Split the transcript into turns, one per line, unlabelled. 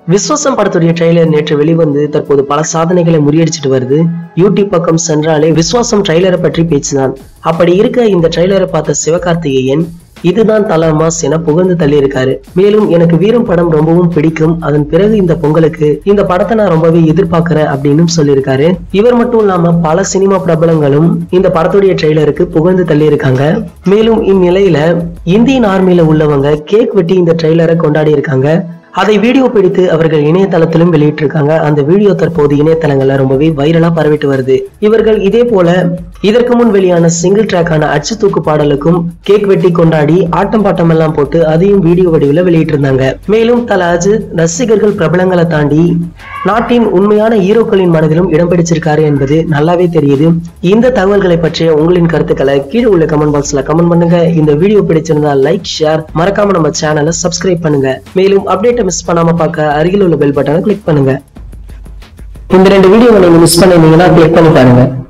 விஸ்வாசம் படத்துடைய ட்ரெய்லர் நேற்று வெளிவந்து தற்போது பல சாதனைகளை முறியடிச்சிட்டு வருது யூடியூப் பக்கம் சென்றாலே விஸ்வாசம் ட்ரெய்லரை பற்றி பேச்சுதான் அப்படி இருக்க இந்த ட்ரெய்லரை பார்த்த சிவகார்த்திகேயன் இதுதான் தல மாஸ் என புகழ்ந்து தள்ளி இருக்காரு மேலும் எனக்கு வீரம் படம் ரொம்பவும் பிடிக்கும் அதன் பிறகு இந்த பொங்கலுக்கு இந்த படத்தை நான் ரொம்பவே எதிர்பார்க்கிறேன் அப்படின்னு சொல்லியிருக்காரு இவர் மட்டும் இல்லாம பல சினிமா பிரபலங்களும் இந்த படத்துடைய ட்ரெய்லருக்கு புகழ்ந்து தள்ளி இருக்காங்க மேலும் இந்நிலையில இந்தியன் ஆர்மியில உள்ளவங்க கேக் வெட்டி இந்த ட்ரெய்லரை கொண்டாடி இருக்காங்க அதை வீடியோ பிடித்து அவர்கள் இணையதளத்திலும் வெளியிட்டிருக்காங்க அந்த வீடியோ தற்போது இணையதளங்கள்ல ரொம்பவே வைரலா பரவிட்டு வருது இவர்கள் இதே போல இதற்கு முன் வெளியான சிங்கிள் ட்ராக்கான அச்சு தூக்கு பாடலுக்கும் கேக் வெட்டி கொண்டாடி ஆட்டம் பாட்டம் எல்லாம் போட்டு அதையும் வீடியோ வடிவில் வெளியிட்டிருந்தாங்க மேலும் தல அஜித் ரசிகர்கள் பிரபலங்களை தாண்டி நாட்டின் உண்மையான ஹீரோக்களின் மனதிலும் இடம் பிடிச்சிருக்காரு என்பது நல்லாவே தெரியுது இந்த தகவல்களை பற்றிய உங்களின் கருத்துக்களை கீழே உள்ள கமெண்ட் பாக்ஸ்ல கமெண்ட் பண்ணுங்க இந்த வீடியோ பிடிச்சிருந்தா லைக் ஷேர் மறக்காம நம்ம சேனலை சப்ஸ்கிரைப் பண்ணுங்க மேலும் அப்டேட்டை மிஸ் பண்ணாம பார்க்க அருகில் உள்ள பெல் பட்டனை கிளிக் பண்ணுங்க இந்த ரெண்டு வீடியோவை நீங்க மிஸ் பண்ணிருந்தீங்கன்னா கிளிக் பண்ணி பாருங்க